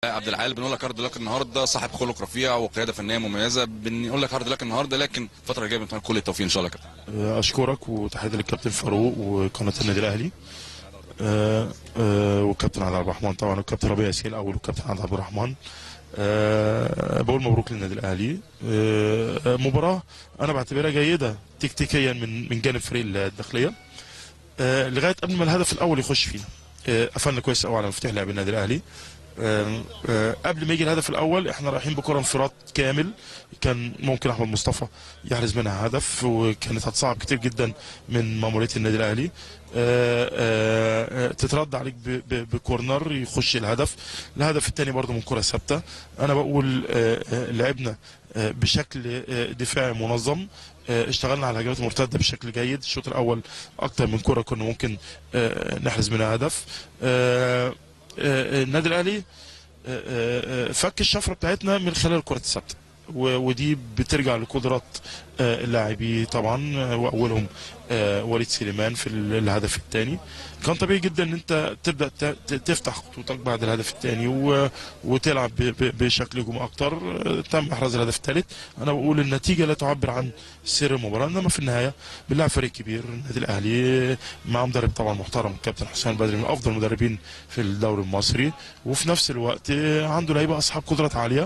عبد العال بنقول لك هارد لك النهارده صاحب خلق رفيع وقياده فنيه مميزه بنقول لك هارد لك النهارده لكن الفتره الجايه بنتمنى كل التوفيق ان شاء الله يا كابتن اشكرك وتحياتي للكابتن فاروق وقناه النادي الاهلي آه، آه، والكابتن عبد الرحمن طبعا والكابتن ربيع ياسين الاول والكابتن عبد الرحمن آه، بقول مبروك للنادي الاهلي آه، آه، مباراه انا بعتبرها جيده تكتيكيا من من جانب فريق الداخليه آه، لغايه قبل ما الهدف الاول يخش فينا آه، قفلنا كويس قوي على مفتاح لعب النادي الاهلي آه، آه، قبل ما يجي الهدف الاول احنا رايحين بكره انفراد كامل كان ممكن احمد مصطفى يحرز منها هدف وكانت هتصعب كتير جدا من ماموريه النادي الاهلي آه، آه، آه، تترد عليك ب- ب- بكورنر يخش الهدف الهدف الثاني برضه من كره ثابته انا بقول آه، آه، لعبنا آه، بشكل آه، دفاعي منظم آه، اشتغلنا على الهجمات المرتده بشكل جيد الشوط الاول اكتر من كره كنا ممكن آه، نحرز منها هدف آه، آه، النادي الاهلي آه، آه، آه، فك الشفره بتاعتنا من خلال الكره الثابته و- ودي بترجع لقدرات آه، اللاعبي طبعا آه، واولهم آه، وليد سليمان في ال- الهدف الثاني كان طبيعي جدا ان انت تبدا ت- ت- تفتح خطوطك بعد الهدف الثاني وتلعب ب- ب- بشكل هجوم اكتر آه، تم احراز الهدف الثالث انا بقول النتيجه لا تعبر عن سر المباراه انما في النهايه بنلعب فريق كبير النادي الاهلي مع مدرب طبعا محترم كابتن حسام بدري من افضل المدربين في الدوري المصري وفي نفس الوقت آه، عنده لعيبه اصحاب قدرات عاليه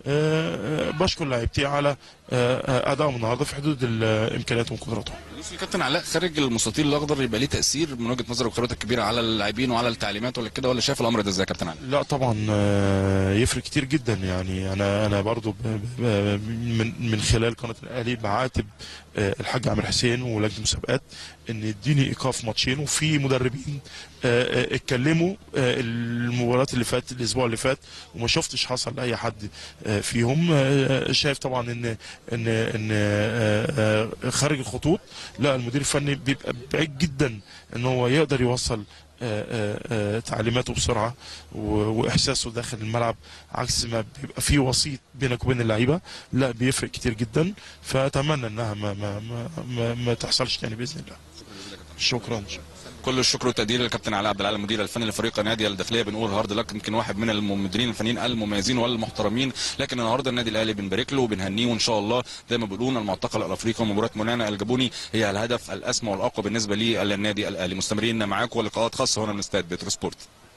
آه، آه، بشكر لعيبتي على آه، آه، ادائهم النهارده في حدود ال- امكانياتهم وقدراتهم بص الكابتن علاء خارج المستطيل الاخضر يبقى ليه تاثير من وجهه نظرك وخبرتك الكبيره على اللاعبين وعلى التعليمات ولا كده ولا شايف الامر ده ازاي يا كابتن علاء؟ لا طبعا آه، يفرق كتير جدا يعني انا انا برضو ب- ب- من من خلال قناه الاهلي بعاتب آه، الحاج عامر حسين ولجنه المسابقات ان يديني ايقاف ماتشين وفي مدربين آه، آه، اتكلموا آه، المباريات اللي فاتت الاسبوع اللي فات وما شفتش حصل لاي حد آه، فيهم آه، شايف طبعا ان ان ان آه، آه، خارج الخطوط لا المدير الفني بيبقى بعيد جدا ان هو يقدر يوصل آه، آه، آه، تعليماته بسرعه و- واحساسه داخل الملعب عكس ما بيبقى فيه وسيط بينك وبين اللعيبه لا بيفرق كتير جدا فاتمنى انها ما ما ما, ما, ما تحصلش تاني باذن الله شكرا كل الشكر والتقدير للكابتن علاء عبد العال المدير الفني لفريق نادي الداخليه بنقول هارد لك يمكن واحد من المديرين الفنيين المميزين والمحترمين لكن النهارده النادي الاهلي بنبارك له وبنهنيه وان شاء الله زي ما بيقولون المعتقل الافريقي ومباراه منانا الجابوني هي الهدف الاسمى والاقوى بالنسبه للنادي الاهلي مستمرين معاكم ولقاءات خاصه هنا من استاد بيتر سبورت